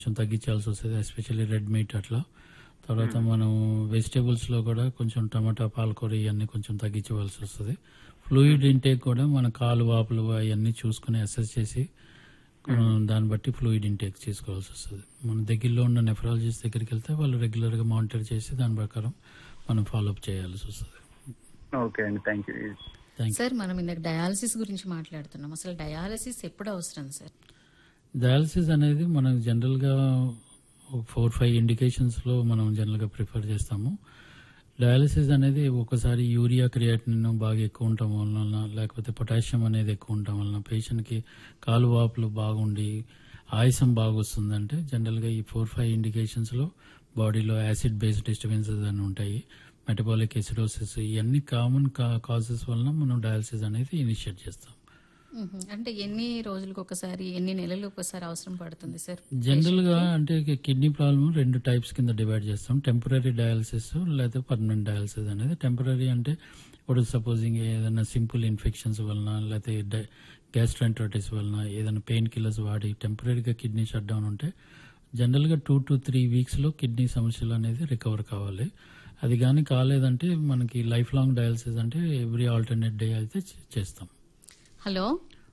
కొంచెం తగ్గించాల్సి వస్తుంది especially red meat అట్లా తర్వాత మనం వెజిటేబుల్స్ లో కూడా కొంచెం టమాటా పాలకూర ఇవన్నీ కొంచెం తగ్గించవలసి వస్తుంది ఫ్లూయిడ్ ఇంటేక్ కూడా మన కాలు వాపులు అవన్నీ చూసుకుని అసెస్ చేసి మనం దాన్ని బట్టి ఫ్లూయిడ్ ఇంటేక్ చేసుకోవాల్సి వస్తుంది మన దగ్గరలో ఉన్న నెఫ్రాలజిస్ట్ దగ్గరికి వెళ్తే వాళ్ళు రెగ్యులర్ గా మానిటర్ చేసి దాని ప్రకారం మనం ఫాలోఅప్ చేయాల్సి వస్తుంది ఓకే అండి థ్యాంక్ యూ థ్యాంక్ సార్ మనం ఇందాక డయాలసిస్ గురించి మాట్లాడుతున్నాం అసలు డయాలసిస్ ఎప్పుడు అవసరం సార్ డయాలసిస్ అనేది మనం జనరల్ గా ఫోర్ ఫైవ్ ఇండికేషన్స్ లో మనం జనరల్ గా ప్రిఫర్ చేస్తాము డయాలసిస్ అనేది ఒకసారి యూరియా క్రియాటిన్ బాగా ఎక్కువ ఉండటం వలన లేకపోతే పొటాషియం అనేది ఎక్కువ ఉండటం వలన పేషెంట్ కి కాలు వాపులు బాగుండి ఆయాసం బాగా వస్తుందంటే జనరల్ గా ఈ ఫోర్ ఫైవ్ ఇండికేషన్స్ లో బాడీలో యాసిడ్ బేస్డ్ డిస్టర్బెన్సెస్ అని ఉంటాయి మెటబాలిక్ ఎసిడోసిస్ ఇవన్నీ కామన్ కాజెస్ వలన మనం డయాలసిస్ అనేది ఇనిషియేట్ చేస్తాం మ్మ్. అంటే ఎన్ని రోజులకు ఒకసారి ఎన్ని నెలలకు ఒకసారి అవసరం పడుతుంది సార్ జనరల్ గా అంటే కిడ్నీ ప్రాబ్లమ్ రెండు టైప్స్ కింద డివైడ్ చేస్తాం టెంపరీ డయాలసిస్ లేదా పర్మనెంట్ డయాలసిస్ అనేది టెంపరీ అంటే ఇప్పుడు సపోజింగ్ ఏదైనా సింపుల్ ఇన్ఫెక్షన్స్ వలన లేకపోతే గ్యాస్ట్రైంటైటిస్ వలన ఏదైనా పెయిన్ కిల్లర్స్ వాడి టెంపరీగా కిడ్నీ షట్ డౌన్ ఉంటే జనరల్ గా టూ టు త్రీ వీక్స్ లో కిడ్నీ సమస్యలు అనేది రికవర్ కావాలి అది కానీ కాలేదంటే మనకి లైఫ్ లాంగ్ డయాలసిస్ అంటే ఎవ్రీ ఆల్టర్నేట్ డే అయితే చే- చేస్తాం హలో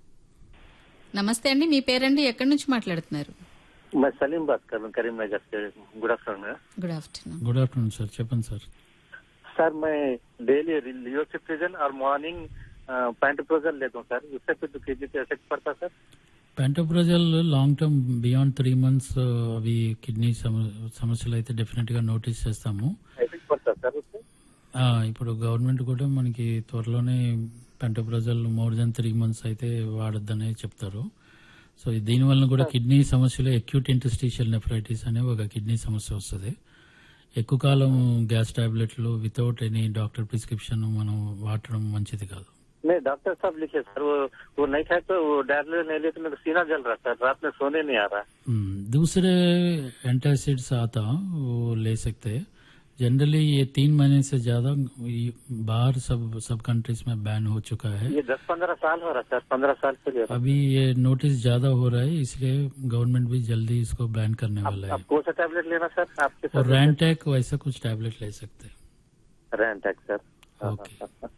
నమస్తే అండి మీ పేరండి ఎక్కడి నుంచి మాట్లాడుతున్నారు मैं सलीम बात कर रहा हूँ करीम नगर से good afternoon good afternoon good afternoon sir చెప్పండి సార్ सर मैं डेली लियोसिट्रिजन और मॉर्निंग पैंटोप्रोजल लेता हूँ सर उससे फिर तो किडनी पे इफेक्ट पड़ता है sir pantoprazole long term beyond three months అవి కిడ్నీ సమస్యలు అయితే డెఫినెట్ గా నోటీస్ చేస్తాము इफेक्ट पड़ता है सर उससे ఆ, ఇప్పుడు గవర్నమెంట్ కూడా మనకి త్వరలోనే pantoprazole more than three months అయితే వాడొద్దనే చెప్తారు సో దీని వలన కూడా కిడ్నీ సమస్యలు అక్యూట్ ఇంటస్టిషియల్ నెఫ్రైటిస్ అనే ఒక కిడ్నీ సమస్య వస్తుంది ఎక్కువ కాలం గ్యాస్ టాబ్లెట్లు వితౌట్ ఎనీ డాక్టర్ ప్రిస్క్రిప్షన్ మనం వాడటం మంచిది కాదు नहीं डॉक्टर साहब लिखे सर वो वो नहीं खाए तो वो डायरिया नहीं ले तो मेरा सीना जल रहा है सर रात में सोने नहीं आ रहा हम्म, दूसरे एंटासिड्स आता वो ले सकते हैं जनरली ये तीन महीने से ज्यादा ये बाहर सब सब कंट्रीज में बैन हो चुका है ये दस पंद्रह साल हो रहा है सर पंद्रह साल से ले रहा अभी ये नोटिस ज्यादा हो रहा है इसलिए गवर्नमेंट भी जल्दी इसको बैन करने वाला हूँ है अब कौन सा टैबलेट लेना सर आपके और रैंटैक वैसा कुछ टैबलेट ले सकते हैं रैंटैक सर हाँ, ओके हाँ, हाँ।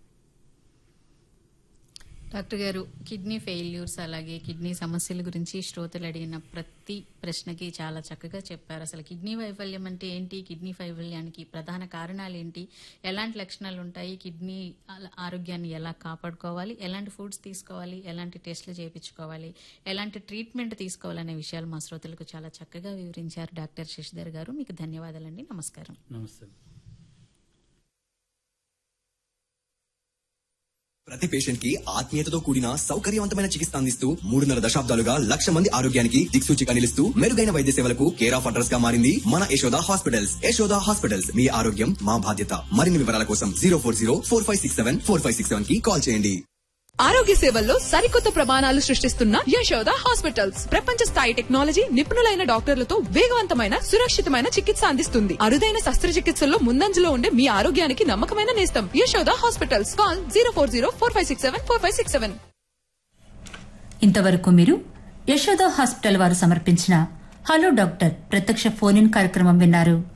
డాక్టర్ గారు కిడ్నీ ఫెయిల్యూర్స్ అలాగే కిడ్నీ సమస్యల గురించి శ్రోతలు అడిగిన ప్రతి ప్రశ్నకి చాలా చక్కగా చెప్పారు అసలు కిడ్నీ వైఫల్యం అంటే ఏంటి కిడ్నీ వైఫల్యానికి ప్రధాన కారణాలు ఏంటి ఎలాంటి లక్షణాలు ఉంటాయి కిడ్నీ ఆల- ఆరోగ్యాన్ని ఎలా కాపాడుకోవాలి ఎలాంటి ఫుడ్స్ తీసుకోవాలి ఎలాంటి టెస్టులు చేయించుకోవాలి ఎలాంటి ట్రీట్మెంట్ తీసుకోవాలనే విషయాలు మా శ్రోతలకు చాలా చక్కగా వివరించారు డాక్టర్ శశిధర్ గారు మీకు ధన్యవాదాలండి నమస్కారం नमस्ते ప్రతి పేషెంట్ కి ఆత్మీయతతో కూడిన సౌకర్యవంతమైన చికిత్స అందిస్తూ మూడున్నర దశాబ్దాలుగా లక్ష మంది ఆరోగ్యానికి దిక్సూచిగా నిలుస్తూ మెరుగైన వైద్య సేవలకు కేర్ ఆఫ్ అడ్రస్ గా మారింది మన యశోద హాస్పిటల్స్ యశోద హాస్పిటల్స్ మీ ఆరోగ్యం మా బాధ్యత మరిన్ని వివరాల కోసం zero four zero four five six seven four five six seven కి కాల్ చేయండి ఆరోగ్య సేవల్లో సరికొత్త ప్రమాణాలు సృష్టిస్తున్న యశోద హాస్పిటల్స్ ప్రపంచ స్థాయి టెక్నాలజీ నిపుణులైన డాక్టర్లతో వేగవంతమైన సురక్షితమైన చికిత్స అందిస్తుంది అరుదైన శస్త్రచికిత్సల్లో ముందంజలో ఉండే మీ ఆరోగ్యానికి నమ్మకమైన నేస్తం Yashoda hospitals call zero four zero four five six seven four five six seven ఇంతవరకు మీరు యశోద హాస్పిటల్ వారు సమర్పించిన హలో డాక్టర్ ప్రత్యక్ష ఫోన్ ఇన్ కార్యక్రమం విన్నారు